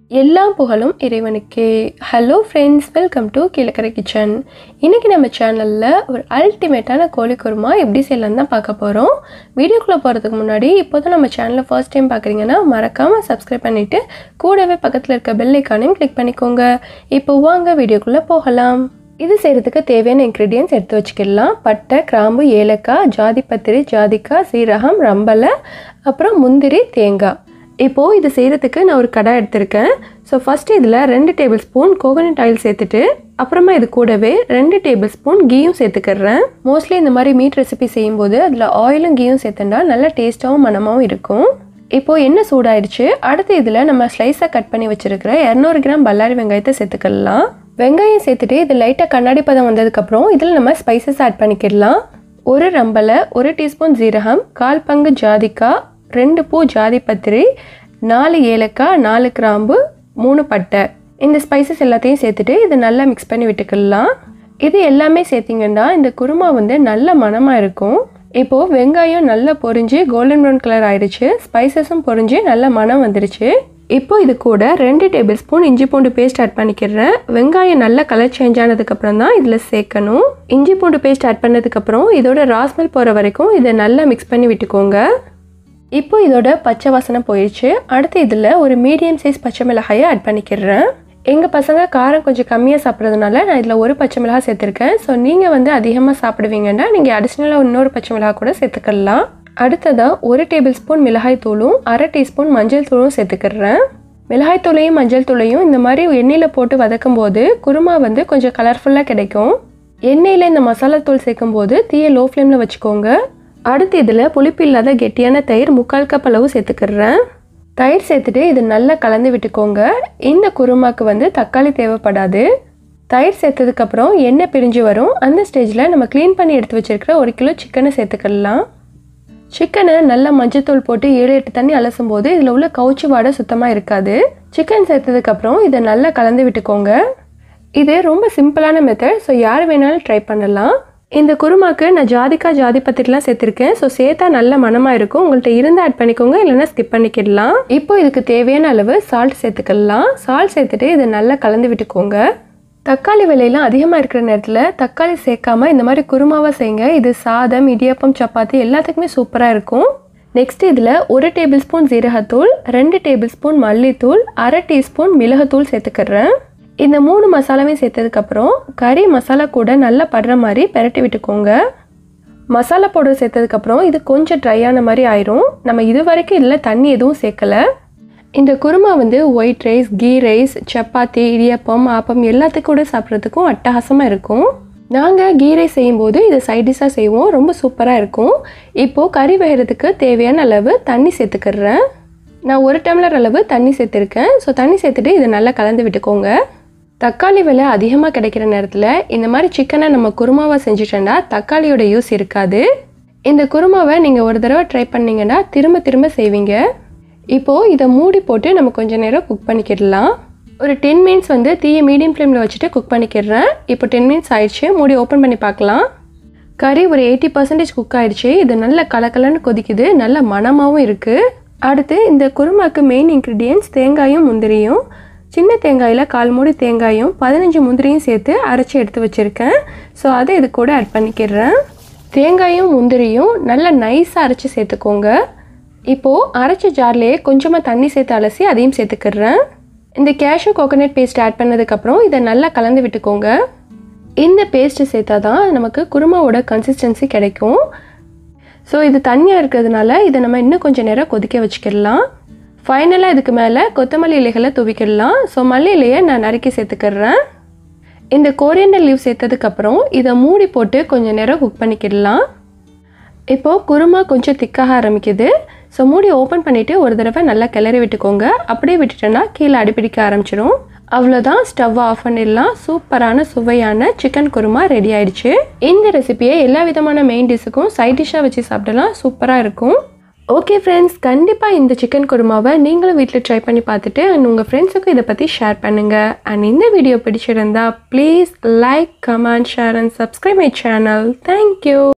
எல்லாம் புகழும் இறைவனுக்கே hello friends welcome to Kilakarai kitchen இன்றைக்கி நம்ம சேனலில் ஒரு அல்டிமேட்டான கோழி குருமா எப்படி செய்யலாம்னு தான் பார்க்க போகிறோம் வீடியோக்குள்ளே போகிறதுக்கு முன்னாடி இப்போ தான் நம்ம சேனலை ஃபர்ஸ்ட் டைம் பார்க்குறீங்கன்னா மறக்காமல் சப்ஸ்கிரைப் பண்ணிவிட்டு கூடவே பக்கத்தில் இருக்க பெல் ஐக்கானையும் கிளிக் பண்ணிக்கோங்க இப்போ வாங்க வீடியோக்குள்ளே போகலாம் இது செய்கிறதுக்கு தேவையான இன்க்ரீடியன்ஸ் எடுத்து வச்சுக்கிடலாம் பட்டை கிராம்பு ஏலக்காய் ஜாதிப்பத்திரி ஜாதிக்காய் சீரகம் ரம்பலை அப்புறம் முந்திரி தேங்காய் இப்போது இது செய்கிறதுக்கு நான் ஒரு கடை எடுத்திருக்கேன் ஸோ ஃபஸ்ட்டு இதில் ரெண்டு டேபிள் ஸ்பூன் கோகனட் ஆயில் சேர்த்துட்டு அப்புறமா இது கூடவே ரெண்டு டேபிள் ஸ்பூன் கீயும் சேர்த்துக்கிறேன் மோஸ்ட்லி இந்த மாதிரி மீட் ரெசிபி செய்யும்போது அதில் ஆயிலும் கீயும் சேர்த்துட்டா நல்ல டேஸ்ட்டாகவும் மனமாகவும் இருக்கும் இப்போது எண்ணெய் சூடாயிடுச்சு அடுத்து இதில் நம்ம ஸ்லைஸாக கட் பண்ணி வச்சுருக்கிற இரநூறு கிராம் பல்லாரி வெங்காயத்தை சேர்த்துக்கலாம் வெங்காயம் சேர்த்துட்டு இது லைட்டாக கண்ணாடி பதம் வந்ததுக்கப்புறம் இதில் நம்ம ஸ்பைசஸ் ஆட் பண்ணிக்கிடலாம் ஒரு ரம்பலை ஒரு டீஸ்பூன் ஜீரகம் கால் பங்கு ஜாதிக்காய் ரெண்டு பூ ஜாதி பத்திரி நாலு ஏலக்காய் நாலு கிராம்பு மூணு பட்டை இந்த ஸ்பைசஸ் எல்லாத்தையும் சேர்த்துட்டு இதை நல்லா மிக்ஸ் பண்ணி விட்டுக்கலாம் இது எல்லாமே சேர்த்திங்கன்னா இந்த குருமா வந்து நல்ல மணமாக இருக்கும் இப்போது வெங்காயம் நல்லா பொரிஞ்சு கோல்டன் ப்ரௌன் கலர் ஆயிடுச்சு ஸ்பைசஸும் பொரிஞ்சு நல்ல மணம் வந்துடுச்சு இப்போ இது கூட ரெண்டு டேபிள் ஸ்பூன் இஞ்சி பூண்டு பேஸ்ட் ஆட் பண்ணிக்கிறேன் வெங்காயம் நல்லா கலர் சேஞ்ச் ஆனதுக்கப்புறம் தான் இதில் சேர்க்கணும் இஞ்சி பூண்டு பேஸ்ட் ஆட் பண்ணதுக்கப்புறம் இதோட ராஸ்மெல் போகிற வரைக்கும் இதை நல்லா மிக்ஸ் பண்ணி விட்டுக்கோங்க இப்போ இதோட பச்சை வாசனை போயிடுச்சு அடுத்து இதில் ஒரு மீடியம் சைஸ் பச்சை மிளகாயை ஆட் பண்ணிக்கிறேன் எங்கள் பசங்க காரம் கொஞ்சம் கம்மியாக சாப்பிட்றதுனால நான் இதில் ஒரு பச்சை மிளகாய் சேர்த்துருக்கேன் ஸோ நீங்கள் வந்து அதிகமாக சாப்பிடுவீங்கன்னா நீங்கள் அடிஷ்னலாக இன்னொரு பச்சை மிளகாய் கூட சேர்த்துக்கலாம் அடுத்ததாக ஒரு டேபிள் ஸ்பூன் மிளகாய் தூளும் அரை டீஸ்பூன் மஞ்சள் தூளும் சேர்த்துக்கிறேன் மிளகாய் தூளையும் மஞ்சள் தூளையும் இந்த மாதிரி எண்ணெயில் போட்டு வதக்கும் போது குருமா வந்து கொஞ்சம் கலர்ஃபுல்லாக கிடைக்கும் எண்ணெயில் இந்த மசாலா தூள் சேர்க்கும் போது தீயை லோ ஃப்ளேமில் வச்சுக்கோங்க அடுத்து இதில் புளிப்பு இல்லாத கெட்டியான தயிர் முக்கால் கப் அளவு சேர்த்துக்கிறேன் தயிர் சேர்த்துட்டு இது நல்லா கலந்து விட்டுக்கோங்க இந்த குருமாக்கு வந்து தக்காளி தேவைப்படாது தயிர் சேர்த்ததுக்கப்புறம் எண்ணெய் பிரிஞ்சு வரும் அந்த ஸ்டேஜில் நம்ம க்ளீன் பண்ணி எடுத்து வச்சுருக்கிற ஒரு கிலோ சிக்கனை சேர்த்துக்கலாம் சிக்கனை நல்லா மஞ்சத்தூள் போட்டு ஏழு எட்டு தண்ணி அலசும் போது இதில் உள்ள கவுச்சி வாடை சுத்தமாக இருக்காது சிக்கன் சேர்த்ததுக்கப்புறம் இதை நல்லா கலந்து விட்டுக்கோங்க இது ரொம்ப சிம்பிளான மெத்தட் ஸோ யார் வேணாலும் ட்ரை பண்ணலாம் இந்த குருமாக்கு நான் ஜாதிக்காய் ஜாதி பத்திரிலாம் சேர்த்துருக்கேன் ஸோ சேர்த்தா நல்ல மனமாக இருக்கும் உங்கள்கிட்ட இருந்து ஆட் பண்ணிக்கோங்க இல்லைன்னா ஸ்கிப் பண்ணிக்கிடலாம் இப்போ இதுக்கு தேவையான அளவு சால்ட் சேர்த்துக்கலாம் சால்ட் சேர்த்துட்டு இதை நல்லா கலந்து விட்டுக்கோங்க தக்காளி விலையெல்லாம் அதிகமாக இருக்கிற நேரத்தில் தக்காளி சேர்க்காம இந்த மாதிரி குருமாவாக செய்யுங்க இது சாதம் இடியப்பம் சப்பாத்தி எல்லாத்துக்குமே சூப்பராக இருக்கும் நெக்ஸ்ட் இதில் ஒரு டேபிள் ஸ்பூன் ஜீரகத்தூள் ரெண்டு டேபிள் ஸ்பூன் மல்லித்தூள் அரை டீஸ்பூன் மிளகுத்தூள் சேர்த்துக்கிறேன் இந்த மூணு மசாலாவையும் சேர்த்ததுக்கப்புறம் கறி மசாலா கூட நல்லா படுற மாதிரி பெரட்டி விட்டுக்கோங்க மசாலா பவுடர் சேர்த்ததுக்கப்புறம் இது கொஞ்சம் ட்ரையான மாதிரி ஆயிரும் நம்ம இது வரைக்கும் இதில் தண்ணி எதுவும் சேர்க்கலை இந்த குருமா வந்து white rice ghee rice chapati idiyappam appam எல்லாத்துக்கும் கூட சாப்பிட்றதுக்கும் அட்டகாசமாக இருக்கும் நாங்கள் கீ ரைஸ் செய்யும்போது இதை சைட் டிஷ்ஷாக செய்வோம் ரொம்ப சூப்பராக இருக்கும் இப்போது கறி வேகிறதுக்கு தேவையான அளவு தண்ணி சேர்த்துக்கிறேன் நான் ஒரு டம்ளர் அளவு தண்ணி சேர்த்துருக்கேன் ஸோ தண்ணி சேர்த்துட்டு இதை நல்லா கலந்து விட்டுக்கோங்க தக்காளி விலை அதிகமாக கிடைக்கிற நேரத்தில் இந்த மாதிரி சிக்கனை நம்ம குருமாவாக செஞ்சுட்டோம்னா தக்காளியோட யூஸ் இருக்காது இந்த குருமாவை நீங்கள் ஒரு தடவை ட்ரை பண்ணிங்கன்னா திரும்ப திரும்ப செய்வீங்க இப்போது இதை மூடி போட்டு நம்ம கொஞ்சம் நேரம் குக் பண்ணிக்கிடலாம் ஒரு டென் மினிட்ஸ் வந்து தீயை மீடியம் ஃப்ளேமில் வச்சுட்டு குக் பண்ணிக்கிறேன் இப்போ டென் மினிட்ஸ் ஆயிடுச்சு மூடி ஓப்பன் பண்ணி பார்க்கலாம் கறி ஒரு எயிட்டி பர்சன்டேஜ் குக் ஆயிடுச்சு இது நல்ல கலக்கலன்னு கொதிக்குது நல்ல மணமாகவும் இருக்குது அடுத்து இந்த குருமாக்கு மெயின் இன்க்ரீடியன்ஸ் தேங்காயும் முந்திரியும் சின்ன தேங்காயில் கால் மூடி தேங்காயும் பதினஞ்சு முந்திரியும் சேர்த்து அரைச்சி எடுத்து வச்சுருக்கேன் ஸோ அதை இது கூட ஆட் பண்ணிக்கிறேன் தேங்காயும் முந்திரியும் நல்லா நைஸாக அரைச்சி சேர்த்துக்கோங்க இப்போது அரைச்ச ஜார்லேயே கொஞ்சமாக தண்ணி சேர்த்து அலசி அதையும் சேர்த்துக்கிறேன் இந்த கேஷ்யூ கோகோனட் பேஸ்ட் ஆட் பண்ணதுக்கப்புறம் இதை நல்லா கலந்து விட்டுக்கோங்க இந்த பேஸ்ட்டு சேர்த்தா தான் நமக்கு குருமாவோட கன்சிஸ்டன்சி கிடைக்கும் ஸோ இது தண்ணியாக இருக்கிறதுனால இதை நம்ம இன்னும் கொஞ்சம் நேரம் கொதிக்க வச்சுக்கிடலாம் ஃபைனலாக இதுக்கு மேலே கொத்தமல்லி இலைகளை துவிக்கிடலாம் ஸோ மல்லி இலையை நான் நறுக்கி சேர்த்துக்கிறேன் இந்த கோரியண்டர் லீவ் சேர்த்ததுக்கப்புறம் இதை மூடி போட்டு கொஞ்சம் நேரம் குக் பண்ணிக்கிடலாம் இப்போது குருமா கொஞ்சம் திக்காக ஆரம்பிக்குது ஸோ மூடி ஓப்பன் பண்ணிவிட்டு ஒரு தடவை நல்லா கிளறி விட்டுக்கோங்க அப்படியே விட்டுட்டோன்னா கீழே அடிப்பிடிக்க ஆரம்பிச்சிடும் அவ்வளோதான் ஸ்டவ் ஆஃப் பண்ணிடலாம் சூப்பரான சுவையான சிக்கன் குருமா ரெடி ஆயிடுச்சு இந்த ரெசிபியை எல்லா விதமான மெயின் டிஷ்ஷுக்கும் சைட் டிஷ்ஷாக வச்சு சாப்பிடலாம் சூப்பராக இருக்கும் ஓகே ஃப்ரெண்ட்ஸ் கண்டிப்பாக இந்த சிக்கன் குருமாவை நீங்களும் வீட்டில் ட்ரை பண்ணி பார்த்துட்டு அண்ட் உங்கள் ஃப்ரெண்ட்ஸுக்கும் இதை பற்றி ஷேர் பண்ணுங்கள் அண்ட் இந்த வீடியோ பிடிச்சிருந்தா please like comment share and subscribe my channel thank you